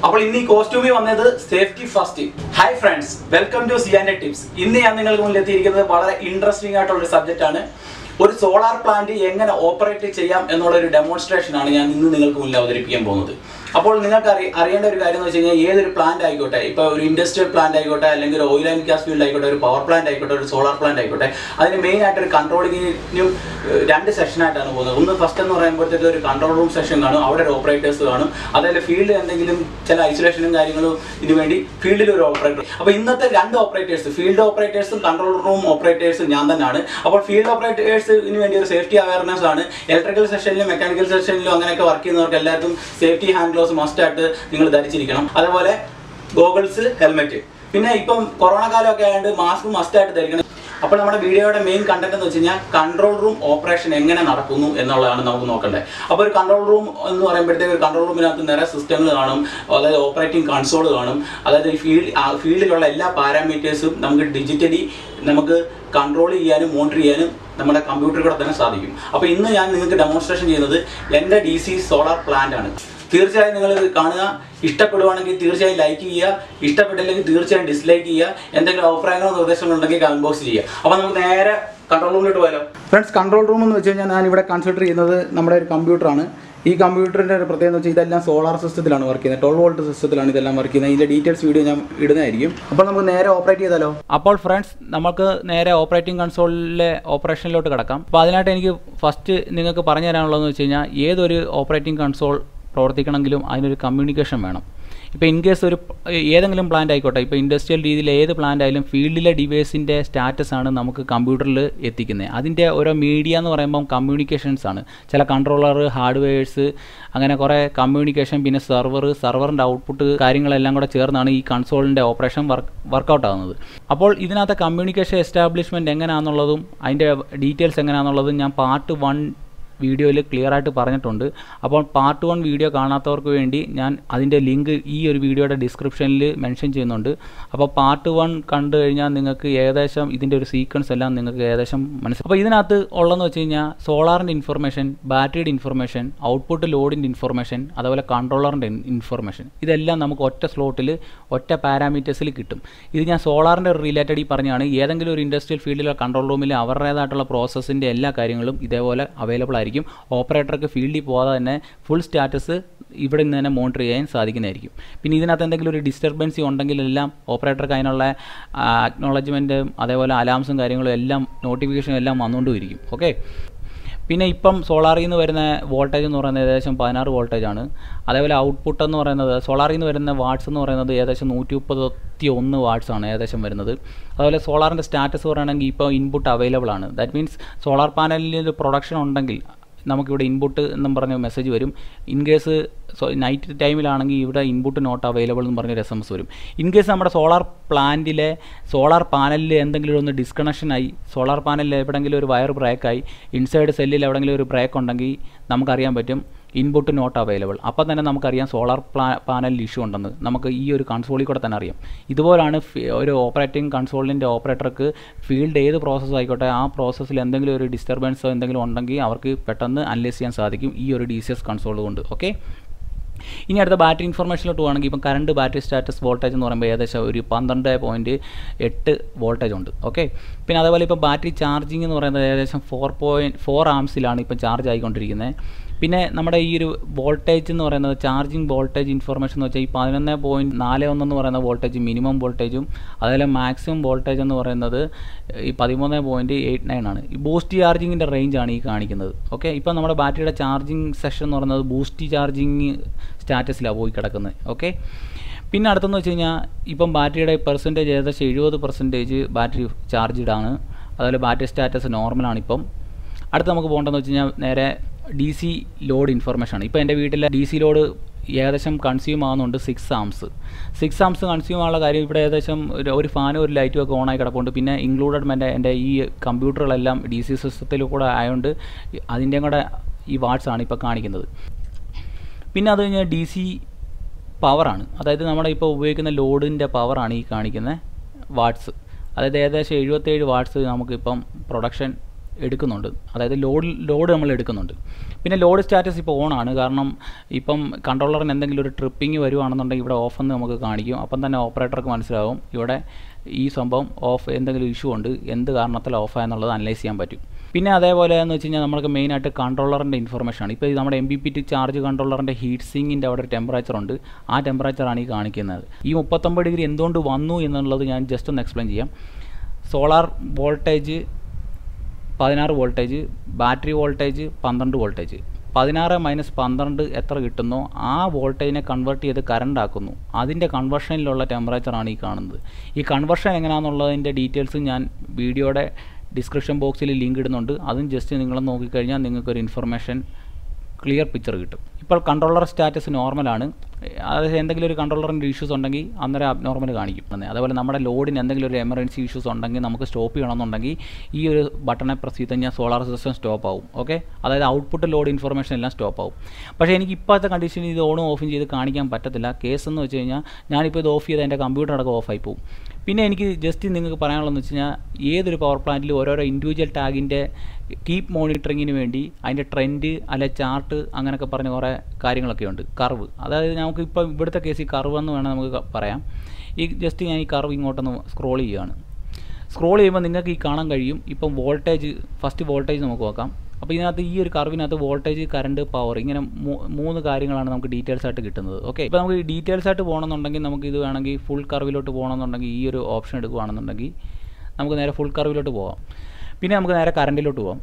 അപ്പോൾ ഇന്ന് ഈ കോസ്റ്റ്യൂമിൽ വന്നത് safety first hi friends welcome to സിയാൻ്റെ ടിപ്സ് ഇന്ന് ഞാൻ നിങ്ങൾക്ക് മുന്നിൽ എത്തിയിരിക്കുന്നത് വളരെ ഇൻട്രസ്റ്റിംഗ് ആയിട്ടുള്ള ഒരു സബ്ജക്റ്റ് ആണ് ഒരു സോളാർ പ്ലാന്റ് എങ്ങനെ ഓപ്പറേറ്റ് ചെയ്യാം എന്നുള്ള ഒരു ഡെമോൺസ്ട്രേഷൻ ആണ് ഞാൻ ഇന്ന് നിങ്ങൾക്ക് മുന്നിൽ അവതരിപ്പിക്കാൻ പോകുന്നത് അപ്പോൾ നിങ്ങൾക്ക് അറി അറിയേണ്ട ഒരു കാര്യം എന്ന് വെച്ച് കഴിഞ്ഞാൽ ഏതൊരു പ്ലാന്റ് ആയിക്കോട്ടെ ഇപ്പോൾ ഒരു ഇൻഡസ്ട്രിയൽ പ്ലാന്റ് ആയിക്കോട്ടെ അല്ലെങ്കിൽ ഒരു ഓയിൽ ആൻഡ് ഗ്യാസ് ഫീൽഡ് ആയിക്കോട്ടെ ഒരു പവർ പ്ലാന്റ് ആയിക്കോട്ടെ ഒരു സോളാർ പ്ലാന്റ് ആയിക്കോട്ടെ അതിന് മെയിൻ ആയിട്ട് ഒരു കൺട്രോളിങ്ങിനും രണ്ട് സെഷനായിട്ടാണ് പോകുന്നത് ഒന്ന് ഫസ്റ്റ് എന്ന് പറയുമ്പോഴത്തേക്ക് ഒരു കൺട്രോൾ റൂം സെഷൻ കാണും അവിടെ ഒരു ഓപ്പറേറ്റേഴ്സ് കാണും അതായത് ഫീൽഡിൽ എന്തെങ്കിലും ചില ഐസൊലേഷനും കാര്യങ്ങളും ഇതിനു വേണ്ടി ഫീൽഡിൽ ഒരു ഓപ്പറേറ്റർ അപ്പോൾ ഇന്നത്തെ രണ്ട് ഓപ്പറേറ്റേഴ്സ് ഫീൽഡ് ഓപ്പറേറ്റേഴ്സും കൺട്രോൾ റൂം ഓപ്പറേറ്റേഴ്സും ഞാൻ തന്നെയാണ് അപ്പോൾ ഫീൽഡ് ഓപ്പറേറ്റേഴ്സിന് വേണ്ടി ഒരു സേഫ്റ്റി അവയർനെസ് ആണ് ഇലക്ട്രിക്കൽ സെഷനിലും മെക്കാനിക്കൽ സെഷനിലും അങ്ങനെയൊക്കെ വർക്ക് ചെയ്യുന്നവർക്ക് എല്ലാവർക്കും സേഫ്റ്റി ഹാൻഡ് ഗ്ലോസ് മസ്റ്റ് ആയിട്ട് നിങ്ങൾ ധരിച്ചിരിക്കണം അതുപോലെ ഗോഗിൾസ് ഹെൽമെറ്റ് പിന്നെ ഇപ്പം കൊറോണ കാലമൊക്കെ ആയതുകൊണ്ട് മാസ്ക് മസ്റ്റ് ആയിട്ട് ധരിക്കണം അപ്പോൾ നമ്മുടെ വീഡിയോയുടെ മെയിൻ കണ്ടന്റ് എന്ന് വെച്ച് കഴിഞ്ഞാൽ കൺട്രോൾ റൂം ഓപ്പറേഷൻ എങ്ങനെ നടക്കുന്നു എന്നുള്ളതാണ് നമുക്ക് നോക്കേണ്ടത് അപ്പോൾ ഒരു കൺട്രോൾ റൂം എന്ന് പറയുമ്പോഴത്തേക്ക് ഒരു കൺട്രോൾ റൂമിനകത്ത് നിറയെ സിസ്റ്റങ്ങൾ കാണും അതായത് ഓപ്പറേറ്റിംഗ് കൺസോൾ കാണും അതായത് ഈ ഫീൽഡ് ഫീൽഡിലുള്ള എല്ലാ പാരാമീറ്റേഴ്സും നമുക്ക് ഡിജിറ്റലി നമുക്ക് കൺട്രോൾ ചെയ്യാനും മോണിറ്റർ ചെയ്യാനും നമ്മുടെ കമ്പ്യൂട്ടറിൽ കൂടെ തന്നെ സാധിക്കും അപ്പോൾ ഇന്ന് ഞാൻ നിങ്ങൾക്ക് ഡെമോൺസ്ട്രേഷൻ ചെയ്യുന്നത് എൻ്റെ ഡി സി സോളാർ പ്ലാന്റ് ആണ് തീർച്ചയായും നിങ്ങൾ ഇത് കാണുക ഇഷ്ടപ്പെടുവാണെങ്കിൽ തീർച്ചയായും ലൈക്ക് ചെയ്യുക ഇഷ്ടപ്പെട്ടില്ലെങ്കിൽ തീർച്ചയായും ഡിസ്ലൈക്ക് ചെയ്യുക എന്തെങ്കിലും അഭിപ്രായങ്ങളോ നിർദ്ദേശങ്ങളോ ഉണ്ടെങ്കിൽ കമന്റ് ബോക്സ് ചെയ്യുക അപ്പോൾ നമുക്ക് നേരെ കൺട്രോൾ റൂമിലോട്ട് പോയാലോ ഫ്രണ്ട്സ് കൺട്രോൾ റൂം എന്ന് വെച്ച് കഴിഞ്ഞാൽ ഞാൻ ഇവിടെ കൺസിഡർ ചെയ്യുന്നത് നമ്മുടെ ഒരു കമ്പ്യൂട്ടറാണ് ഈ കമ്പ്യൂട്ടറിൻ്റെ ഒരു പ്രത്യേകത എന്ന് വെച്ചാൽ ഇതെല്ലാം സോളാർ സിസ്റ്റത്തിലാണ് വർക്ക് ചെയ്യുന്നത് ട്വൽവ് വോൾട്ട് സിസ്റ്റത്തിലാണ് ഇതെല്ലാം വർക്ക് ചെയ്യുന്നത് ഇതിൻ്റെ ഡീറ്റെയിൽസ് വീഡിയോ ഞാൻ ഇടുന്നതായിരിക്കും അപ്പോൾ നമുക്ക് നേരെ ഓപ്പറേറ്റ് ചെയ്താലോ അപ്പോൾ ഫ്രണ്ട്സ് നമുക്ക് നേരെ ഓപ്പറേറ്റിംഗ് കൺസോളിലെ ഓപ്പറേഷനിലോട്ട് കിടക്കാം അപ്പോൾ അതിനായിട്ട് എനിക്ക് ഫസ്റ്റ് നിങ്ങൾക്ക് പറഞ്ഞു തരാനുള്ളതെന്ന് വെച്ച് കഴിഞ്ഞാൽ ഏതൊരു ഓപ്പറേറ്റിംഗ് കൺസോൾ പ്രവർത്തിക്കണമെങ്കിലും അതിനൊരു കമ്മ്യൂണിക്കേഷൻ വേണം ഇപ്പോൾ ഇൻ കേസ് ഒരു ഏതെങ്കിലും പ്ലാന്റ് ആയിക്കോട്ടെ ഇപ്പോൾ ഇൻഡസ്ട്രിയൽ രീതിയിൽ ഏത് പ്ലാന്റ് ആയാലും ഫീൽഡിലെ ഡിവൈസിൻ്റെ സ്റ്റാറ്റസ് ആണ് നമുക്ക് കമ്പ്യൂട്ടറിൽ എത്തിക്കുന്നത് അതിൻ്റെ ഓരോ മീഡിയ എന്ന് പറയുമ്പം കമ്മ്യൂണിക്കേഷൻസ് ആണ് ചില കൺട്രോളർ ഹാർഡ്വെയർസ് അങ്ങനെ കുറേ കമ്മ്യൂണിക്കേഷൻ പിന്നെ സെർവർ സെർവറിൻ്റെ ഔട്ട്പുട്ട് കാര്യങ്ങളെല്ലാം കൂടെ ചേർന്നാണ് ഈ കൺസോളിൻ്റെ ഓപ്പറേഷൻ വർക്ക് വർക്കൗട്ട് ആകുന്നത് അപ്പോൾ ഇതിനകത്തെ കമ്മ്യൂണിക്കേഷൻ എസ്റ്റാബ്ലിഷ്മെൻറ്റ് എങ്ങനെയാണെന്നുള്ളതും അതിൻ്റെ ഡീറ്റെയിൽസ് എങ്ങനെയാണെന്നുള്ളതും ഞാൻ പാർട്ട് വൺ വീഡിയോയിൽ ക്ലിയർ ആയിട്ട് പറഞ്ഞിട്ടുണ്ട് അപ്പോൾ പാർട്ട് വൺ വീഡിയോ കാണാത്തവർക്ക് വേണ്ടി ഞാൻ അതിൻ്റെ ലിങ്ക് ഈ ഒരു വീഡിയോയുടെ ഡിസ്ക്രിപ്ഷനിൽ മെൻഷൻ ചെയ്യുന്നുണ്ട് അപ്പോൾ പാർട്ട് വൺ കണ്ടു കഴിഞ്ഞാൽ നിങ്ങൾക്ക് ഏകദേശം ഇതിൻ്റെ ഒരു സീക്വൻസ് എല്ലാം നിങ്ങൾക്ക് ഏകദേശം മനസ്സിലാവും അപ്പോൾ ഇതിനകത്ത് ഉള്ളതെന്ന് വെച്ച് കഴിഞ്ഞാൽ സോളാറിൻ്റെ ഇൻഫർമേഷൻ ബാറ്ററിയുടെ ഇൻഫർമേഷൻ ഔട്ട്പുട്ട് ലോഡിൻ്റെ ഇൻഫർമേഷൻ അതുപോലെ കൺട്രോളറിൻ്റെ ഇൻഫർമേഷൻ ഇതെല്ലാം നമുക്ക് ഒറ്റ സ്ലോട്ടിൽ ഒറ്റ പാരാമീറ്റേഴ്സിൽ കിട്ടും ഇത് ഞാൻ സോളാറിൻ്റെ റിലേറ്റഡ് ഈ പറഞ്ഞാണ് ഏതെങ്കിലും ഒരു ഇൻഡസ്ട്രിയൽ ഫീൽഡിലോ കൺട്രോൾ റൂമിൽ അവരുടേതായിട്ടുള്ള പ്രോസസ്സിൻ്റെ എല്ലാ കാര്യങ്ങളും ഇതേപോലെ അവൈലബിൾ ആയിരിക്കും ഓപ്പറേറ്റർക്ക് ഫീൽഡിൽ പോകാതെ തന്നെ ഫുൾ സ്റ്റാറ്റസ് ഇവിടെ നിന്ന് തന്നെ മോണിറ്റർ ചെയ്യാൻ സാധിക്കുന്നതായിരിക്കും പിന്നെ ഇതിനകത്ത് എന്തെങ്കിലും ഒരു ഡിസ്റ്റർബൻസി ഉണ്ടെങ്കിൽ എല്ലാം ഓപ്പറേറ്റർക്ക് അതിനുള്ള അക്നോളജ്മെൻറ്റും അതേപോലെ അലാംസും കാര്യങ്ങളും എല്ലാം നോട്ടിഫിക്കേഷനും എല്ലാം വന്നുകൊണ്ടിരിക്കും ഓക്കെ പിന്നെ ഇപ്പം സോളാറിൽ നിന്ന് വരുന്ന വോൾട്ടേജ് എന്ന് പറയുന്നത് ഏകദേശം പതിനാറ് വോൾട്ടേജ് ആണ് അതേപോലെ ഔട്ട്പുട്ട് എന്ന് പറയുന്നത് സോളാറിൽ നിന്ന് വരുന്ന വാട്ട്സ് എന്ന് പറയുന്നത് ഏകദേശം നൂറ്റി മുപ്പത്തി ഒന്ന് വാട്ട്സ് ആണ് ഏകദേശം വരുന്നത് അതുപോലെ സോളാറിൻ്റെ സ്റ്റാറ്റസ് പറയുകയാണെങ്കിൽ ഇപ്പോൾ ഇൻപുട്ട് അവൈലബിൾ ആണ് ദാറ്റ് മീൻസ് സോളാർ പാനലിൽ പ്രൊഡക്ഷൻ ഉണ്ടെങ്കിൽ നമുക്കിവിടെ ഇൻപുട്ട് എന്നും പറഞ്ഞ മെസ്സേജ് വരും ഇൻ കേസ് നൈറ്റ് ടൈമിലാണെങ്കിൽ ഇവിടെ ഇൻപുട്ട് നോട്ട് അവൈലബിൾ എന്ന് പറഞ്ഞൊരു എസ് എം എസ് വരും ഇൻ കേസ് നമ്മുടെ സോളാർ പ്ലാന്റിലെ സോളാർ പാനലിൽ എന്തെങ്കിലും ഒന്ന് ഡിസ്കണക്ഷനായി സോളാർ പാനലിൽ എവിടെയെങ്കിലും ഒരു വയർ ബ്രേക്കായി ഇൻസൈഡ് സെല്ലിൽ എവിടെയെങ്കിലും ഒരു ബ്രേക്ക് ഉണ്ടെങ്കിൽ നമുക്കറിയാൻ പറ്റും ഇൻപുട്ട് നോട്ട് അവൈലബിൾ അപ്പോൾ തന്നെ നമുക്കറിയാം സോളാർ പ്ലാ പാനലിൽ ഇഷ്യൂ ഉണ്ടെന്ന് നമുക്ക് ഈ ഒരു കൺസോളിൽ കൂടെ തന്നെ അറിയാം ഇതുപോലാണ് ഒരു ഓപ്പറേറ്റിംഗ് കൺസോളിൻ്റെ ഓപ്പറേറ്റർക്ക് ഫീൽഡ് ഏത് പ്രോസസ്സ് ആയിക്കോട്ടെ ആ പ്രോസസ്സിൽ എന്തെങ്കിലും ഒരു ഡിസ്റ്റർബൻസോ എന്തെങ്കിലും ഉണ്ടെങ്കിൽ അവർക്ക് പെട്ടെന്ന് അനലൈസ് ചെയ്യാൻ സാധിക്കും ഈ ഒരു ഡി സി എസ് കൺസോൾ കൊണ്ട് ഓക്കെ ഇനി അടുത്ത ബാറ്ററി ഇൻഫർമേഷനിലോട്ട് പോകണമെങ്കിൽ ഇപ്പം കറണ്ട് ബാറ്ററി സ്റ്റാറ്റസ് വോൾട്ടേജ് എന്ന് പറയുമ്പോൾ ഏകദേശം ഒരു പന്ത്രണ്ട് പോയിൻറ്റ് എട്ട് വോൾട്ടേജ് ഉണ്ട് ഓക്കെ പിന്നെ അതേപോലെ ഇപ്പോൾ ബാറ്ററി ചാർജിങ് എന്ന് പറയുന്നത് ഏകദേശം ഫോർ പോയിൻറ്റ് ഫോർ ആംസിലാണ് ഇപ്പം ചാർജ് ആയിക്കൊണ്ടിരിക്കുന്നത് പിന്നെ നമ്മുടെ ഈ ഒരു വോൾട്ടേജ് എന്ന് പറയുന്നത് ചാർജിങ് വോൾട്ടേജ് ഇൻഫർമേഷൻ എന്ന് വെച്ചാൽ ഈ പതിനൊന്ന് പോയിൻറ്റ് നാല് ഒന്നെന്ന് പറയുന്ന വോൾട്ടേജ് മിനിമം വോൾട്ടേജും അതുപോലെ മാക്സിമം വോൾട്ടേജ് എന്ന് പറയുന്നത് ഈ പതിമൂന്ന് പോയിൻറ്റ് എയ്റ്റ് നയൻ ആണ് ഈ ബൂസ്റ്റ് ചാർജിങ്ങിൻ്റെ റേഞ്ചാണ് ഈ കാണിക്കുന്നത് ഓക്കെ ഇപ്പോൾ നമ്മുടെ ബാറ്ററിയുടെ ചാർജിങ് സെഷൻ എന്ന് പറയുന്നത് ബൂസ്റ്റ് ചാർജിങ് സ്റ്റാറ്റസിലാണ് പോയി കിടക്കുന്നത് ഓക്കെ പിന്നെ അടുത്തെന്ന് വെച്ച് കഴിഞ്ഞാൽ ഇപ്പം ബാറ്ററിയുടെ പെർസെൻറ്റേജ് ഏകദേശം എഴുപത് പെർസെൻറ്റേജ് ബാറ്ററി ചാർജ്ഡ് ആണ് അതുപോലെ ബാറ്ററി സ്റ്റാറ്റസ് നോർമലാണ് ഇപ്പം അടുത്ത് നമുക്ക് പോകേണ്ടതെന്ന് വെച്ച് കഴിഞ്ഞാൽ നേരെ ഡി സി ലോഡ് ഇൻഫർമേഷൻ ആണ് ഇപ്പോൾ എൻ്റെ വീട്ടിലെ ഡി സി ലോഡ് ഏകദേശം കൺസ്യൂം ആകുന്നുണ്ട് six amps six amps consume ആകാനുള്ള കാര്യം ഇവിടെ ഏകദേശം ഒരു ഒരു ഫാനും ഒരു ലൈറ്റും ഒക്കെ ഓണായി കിടപ്പുണ്ട് പിന്നെ ഇൻക്ലൂഡഡ് എൻ്റെ എൻ്റെ ഈ കമ്പ്യൂട്ടറുകളെല്ലാം ഡി സി സിസ്റ്റത്തിൽ കൂടെ ആയതുകൊണ്ട് അതിൻ്റെയും കൂടെ ഈ വാട്ട്സ് ആണ് ഇപ്പോൾ കാണിക്കുന്നത് പിന്നെ അത് കഴിഞ്ഞാൽ ഡി സി പവറാണ് അതായത് നമ്മുടെ ഇപ്പോൾ ഉപയോഗിക്കുന്ന ലോഡിൻ്റെ പവറാണ് ഈ കാണിക്കുന്ന വാട്ട്സ് അതായത് ഏകദേശം എഴുപത്തേഴ് വാട്ട്സ് നമുക്കിപ്പം പ്രൊഡക്ഷൻ എടുക്കുന്നുണ്ട് അതായത് ലോഡ് ലോഡ് നമ്മൾ എടുക്കുന്നുണ്ട് പിന്നെ ലോഡ് സ്റ്റാറ്റസ് ഇപ്പോൾ ഓൺ ആണ് കാരണം ഇപ്പം കൺട്രോളറിന് എന്തെങ്കിലും ഒരു ട്രിപ്പിംഗ് വരുവാണെന്നുണ്ടെങ്കിൽ ഇവിടെ ഓഫ് എന്ന് നമുക്ക് കാണിക്കും അപ്പം തന്നെ ഓപ്പറേറ്റർക്ക് മനസ്സിലാവും ഇവിടെ ഈ സംഭവം ഓഫ് എന്തെങ്കിലും ഇഷ്യൂ ഉണ്ട് എന്ത് കാരണത്തിൽ ഓഫായെന്നുള്ളത് അനലൈസ് ചെയ്യാൻ പറ്റും പിന്നെ അതേപോലെ എന്ന് വെച്ച് കഴിഞ്ഞാൽ നമുക്ക് മെയിനായിട്ട് കൺട്രോളറിൻ്റെ ഇൻഫർമേഷൻ ആണ് ഇപ്പോൾ ഈ നമ്മുടെ M P P T charge കൺട്രോളറിൻ്റെ ഹീറ്റ് സിങ്ങിൻ്റെ അവിടെ ഒരു ടെമ്പറേച്ചർ ഉണ്ട് ആ ടെമ്പറേച്ചറാണ് ഈ കാണിക്കുന്നത് ഈ മുപ്പത്തൊമ്പത് ഡിഗ്രി എന്തുകൊണ്ട് വന്നു എന്നുള്ളത് ഞാൻ ജസ്റ്റ് ഒന്ന് എക്സ്പ്ലെയിൻ ചെയ്യാം സോളാർ വോൾട്ടേജ് പതിനാറ് വോൾട്ടേജ് ബാറ്ററി വോൾട്ടേജ് പന്ത്രണ്ട് വോൾട്ടേജ് പതിനാറ് മൈനസ് പന്ത്രണ്ട് എത്ര കിട്ടുന്നോ ആ വോൾട്ടേജിനെ കൺവേർട്ട് ചെയ്ത് കറണ്ട് ആക്കുന്നു അതിൻ്റെ കൺവേർഷനിലുള്ള ടെമ്പറേച്ചറാണ് ഈ കാണുന്നത് ഈ കൺവേർഷൻ എങ്ങനെയാണെന്നുള്ളതിൻ്റെ ഡീറ്റെയിൽസ് ഞാൻ വീഡിയോയുടെ ഡിസ്ക്രിപ്ഷൻ ബോക്സിൽ ലിങ്ക് ഇടുന്നുണ്ട് അതും ജസ്റ്റ് നിങ്ങൾ നോക്കിക്കഴിഞ്ഞാൽ നിങ്ങൾക്കൊരു ഇൻഫർമേഷൻ ക്ലിയർ പിക്ചർ കിട്ടും ഇപ്പോൾ കൺട്രോളർ സ്റ്റാറ്റസ് നോർമലാണ് അതായത് എന്തെങ്കിലും ഒരു കൺട്രോളറിൻ്റെ ഇഷ്യൂസ് ഉണ്ടെങ്കിൽ അന്നേരം അബ്നോർമൽ കാണിക്കും തന്നെ അതേപോലെ നമ്മുടെ ലോഡിന് എന്തെങ്കിലും ഒരു എമർജൻസി ഇഷ്യൂസ് ഉണ്ടെങ്കിൽ നമുക്ക് സ്റ്റോപ്പ് ചെയ്യണമെന്നുണ്ടെങ്കിൽ ഈ ഒരു ബട്ടണെ പ്രസ് ചെയ്ത് കഴിഞ്ഞാൽ സോളാർ സിസ്റ്റം സ്റ്റോപ്പ് ആവും ഓക്കെ അതായത് ഔട്ട്പുട്ട് ലോഡ് ഇൻഫർമേഷൻ എല്ലാം സ്റ്റോപ്പ് ആവും പക്ഷേ എനിക്ക് ഇപ്പോഴത്തെ കണ്ടീഷനിൽ ഇത് ഓണും ഓഫും ചെയ്ത് കാണിക്കാൻ പറ്റത്തില്ല കേസ് എന്ന് വെച്ച് കഴിഞ്ഞാൽ ഞാനിപ്പോൾ ഇത് ഓഫ് ചെയ്ത് എൻ്റെ കമ്പ്യൂട്ടർ അടക്കം ഓഫായി പോകും പിന്നെ എനിക്ക് ജസ്റ്റ് നിങ്ങൾക്ക് പറയാനുള്ളതെന്ന് വെച്ച് കഴിഞ്ഞാൽ ഏതൊരു പവർ പ്ലാന്റിലും ഓരോരോ ഇൻഡിവിജ്വൽ ടാഗിൻ്റെ കീപ്പ് മോണിറ്ററിങ്ങിന് വേണ്ടി അതിൻ്റെ ട്രെൻഡ് അല്ലെ ചാർട്ട് അങ്ങനെയൊക്കെ പറഞ്ഞ കുറേ കാര്യങ്ങളൊക്കെ ഉണ്ട് കർവ് അതായത് നമുക്ക് ഇപ്പോൾ ഇവിടുത്തെ കേസ് ഈ കർവ് എന്ന് വേണം നമുക്ക് പറയാം ഈ ജസ്റ്റ് ഞാൻ ഈ കർവ് ഇങ്ങോട്ടൊന്ന് സ്ക്രോൾ ചെയ്യുകയാണ് സ്ക്രോൾ ചെയ്യുമ്പോൾ നിങ്ങൾക്ക് ഈ കാണാൻ കഴിയും ഇപ്പം വോൾട്ടേജ് ഫസ്റ്റ് വോൾട്ടേജ് നമുക്ക് നോക്കാം അപ്പോൾ ഇതിനകത്ത് ഈ ഒരു കർവിനകത്ത് വോൾട്ടേജ് കറണ്ട് പവർ ഇങ്ങനെ മൂന്ന് കാര്യങ്ങളാണ് നമുക്ക് ഡീറ്റെയിൽസ് ആയിട്ട് കിട്ടുന്നത് ഓക്കെ ഇപ്പോൾ നമുക്ക് ഡീറ്റെയിൽസ് ആയിട്ട് പോകണമെന്നുണ്ടെങ്കിൽ നമുക്ക് ഇത് വേണമെങ്കിൽ ഫുൾ കർവിലോട്ട് പോകണമെന്നുണ്ടെങ്കിൽ ഈ ഒരു ഓപ്ഷൻ എടുക്കുകയാണെന്നുണ്ടെങ്കിൽ നമുക്ക് നേരെ ഫുൾ കർവിലോട്ട് പോകാം പിന്നെ നമുക്ക് നേരെ കറണ്ടിലോട്ട് പോകാം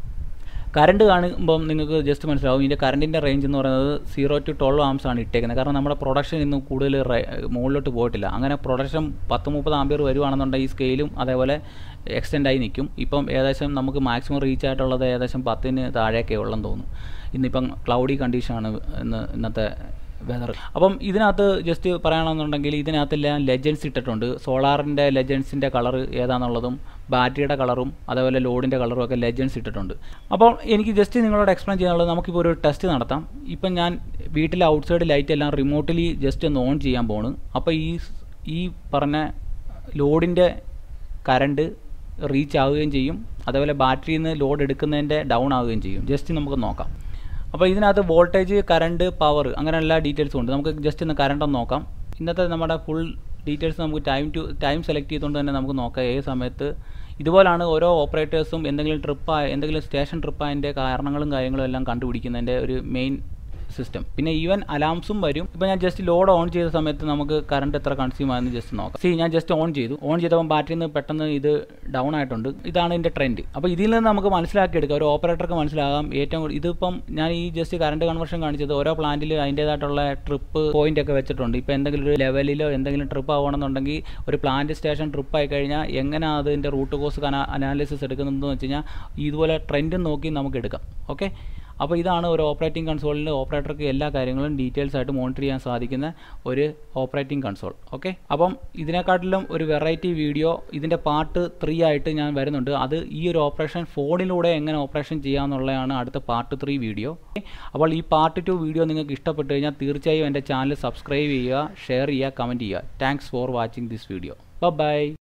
കറണ്ട് കാണുമ്പം നിങ്ങൾക്ക് ജസ്റ്റ് മനസ്സിലാവും ഇതിൻ്റെ കറണ്ടിൻ്റെ റേഞ്ച് എന്ന് പറയുന്നത് സീറോ ടു ട്വൽവ് ആംസ് ആണ് ഇട്ടേക്കുന്നത് കാരണം നമ്മുടെ പ്രൊഡക്ഷൻ ഇന്നും കൂടുതൽ മുകളിലോട്ട് പോയിട്ടില്ല അങ്ങനെ പ്രൊഡക്ഷൻ പത്ത് മുപ്പത് ആമ്പിയർ വരുവാണെന്നുണ്ടെങ്കിൽ ഈ സ്കെയിലും അതേപോലെ എക്സ്റ്റെൻഡ് ആയി നിൽക്കും ഇപ്പം ഏകദേശം നമുക്ക് മാക്സിമം റീച്ച് ആയിട്ടുള്ളത് ഏകദേശം പത്തിന് താഴേക്കേ ഉള്ളെന്ന് തോന്നുന്നു ഇന്നിപ്പം ക്ലൗഡി കണ്ടീഷനാണ് ഇന്ന് ഇന്നത്തെ വെതർ അപ്പം ഇതിനകത്ത് ജസ്റ്റ് പറയുകയാണെന്നുണ്ടെങ്കിൽ ഇതിനകത്തെല്ലാം ലെജൻസ് ഇട്ടിട്ടുണ്ട് സോളാറിൻ്റെ ലെജൻസിൻ്റെ കളർ ഏതാണെന്നുള്ളതും ബാറ്ററിയുടെ കളറും അതേപോലെ ലോഡിൻ്റെ കളറും ഒക്കെ ലെജൻസ് ഇട്ടിട്ടുണ്ട് അപ്പോൾ എനിക്ക് ജസ്റ്റ് നിങ്ങളോട് എക്സ്പ്ലെയിൻ ചെയ്യാനുള്ളത് നമുക്കിപ്പോൾ ഒരു ടെസ്റ്റ് നടത്താം ഇപ്പം ഞാൻ വീട്ടിലെ ഔട്ട്സൈഡ് ലൈറ്റ് എല്ലാം റിമോട്ടലി ജസ്റ്റ് ഒന്ന് ഓൺ ചെയ്യാൻ പോണ് അപ്പോൾ ഈ ഈ പറഞ്ഞ ലോഡിൻ്റെ കറണ്ട് റീച്ച് ആവുകയും ചെയ്യും അതേപോലെ ബാറ്ററിയിൽ നിന്ന് ലോഡ് എടുക്കുന്നതിൻ്റെ ഡൗൺ ആവുകയും ചെയ്യും ജസ്റ്റ് നമുക്ക് നോക്കാം അപ്പോൾ ഇതിനകത്ത് വോൾട്ടേജ് കറണ്ട് പവർ അങ്ങനെ എല്ലാ ഡീറ്റെയിൽസും ഉണ്ട് നമുക്ക് ജസ്റ്റ് ഒന്ന് കറണ്ട് ഒന്ന് നോക്കാം ഇന്നത്തെ നമ്മുടെ ഫുൾ ഡീറ്റെയിൽസ് നമുക്ക് ടൈം ടു ടൈം സെലക്ട് ചെയ്തുകൊണ്ട് തന്നെ നമുക്ക് നോക്കാം ഏത് സമയത്ത് ഇതുപോലാണ് ഓരോ ഓപ്പറേറ്റേഴ്സും എന്തെങ്കിലും ട്രിപ്പ് എന്തെങ്കിലും സ്റ്റേഷൻ ട്രിപ്പ് അതിൻ്റെ കാരണങ്ങളും കാര്യങ്ങളും എല്ലാം കണ്ടുപിടിക്കുന്നതിൻ്റെ ഒരു മെയിൻ സിസ്റ്റം പിന്നെ ഈവൻ അലാംസും വരും ഇപ്പോൾ ഞാൻ ജസ്റ്റ് ലോഡ് ഓൺ ചെയ്ത സമയത്ത് നമുക്ക് കറണ്ട് എത്ര കൺസ്യൂം ആയെന്ന് ജസ്റ്റ് നോക്കാം സി ഞാൻ ജസ്റ്റ് ഓൺ ചെയ്തു ഓൺ ചെയ്തപ്പോൾ ബാറ്ററിയിൽ നിന്ന് പെട്ടെന്ന് ഇത് ഡൗൺ ആയിട്ടുണ്ട് ഇതാണ് ഇതിൻ്റെ ട്രെൻഡ് അപ്പോൾ ഇതിൽ നിന്ന് നമുക്ക് മനസ്സിലാക്കിയെടുക്കാം ഒരു ഓപ്പറേറ്റർക്ക് മനസ്സിലാകാം ഏറ്റവും കൂടുതൽ ഇതിപ്പം ഞാൻ ഈ ജസ്റ്റ് കറണ്ട് കൺവേർഷൻ കാണിച്ചത് ഓരോ പ്ലാന്റിൽ അതിൻ്റേതായിട്ടുള്ള ട്രിപ്പ് പോയിന്റ് ഒക്കെ വെച്ചിട്ടുണ്ട് ഇപ്പോൾ എന്തെങ്കിലും ഒരു ലെവലിലോ എന്തെങ്കിലും ട്രിപ്പ് ആവണമെന്നുണ്ടെങ്കിൽ ഒരു പ്ലാന്റ് സ്റ്റേഷൻ ട്രിപ്പ് ആയി കഴിഞ്ഞാൽ എങ്ങനെ അതിൻ്റെ റൂട്ട് കോസ് അനാലിസിസ് എടുക്കുന്നതെന്ന് വെച്ച് കഴിഞ്ഞാൽ ഇതുപോലെ ട്രെൻഡ് നോക്കി നമുക്ക് എടുക്കാം ഓക്കെ അപ്പോൾ ഇതാണ് ഒരു ഓപ്പറേറ്റിംഗ് കൺസോളിൽ ഓപ്പറേറ്റർക്ക് എല്ലാ കാര്യങ്ങളും ഡീറ്റെയിൽസ് ആയിട്ട് മോണിറ്റർ ചെയ്യാൻ സാധിക്കുന്ന ഒരു ഓപ്പറേറ്റിംഗ് കൺസോൾ ഓക്കെ അപ്പം ഇതിനെക്കാട്ടിലും ഒരു വെറൈറ്റി വീഡിയോ ഇതിൻ്റെ പാർട്ട് ത്രീ ആയിട്ട് ഞാൻ വരുന്നുണ്ട് അത് ഈ ഒരു ഓപ്പറേഷൻ ഫോണിലൂടെ എങ്ങനെ ഓപ്പറേഷൻ ചെയ്യാമെന്നുള്ളതാണ് അടുത്ത പാർട്ട് ത്രീ വീഡിയോ അപ്പോൾ ഈ പാർട്ട് ടു വീഡിയോ നിങ്ങൾക്ക് ഇഷ്ടപ്പെട്ട് കഴിഞ്ഞാൽ തീർച്ചയായും എൻ്റെ ചാനൽ സബ്സ്ക്രൈബ് ചെയ്യുക ഷെയർ ചെയ്യുക കമൻറ്റ് ചെയ്യുക thanks for watching this video by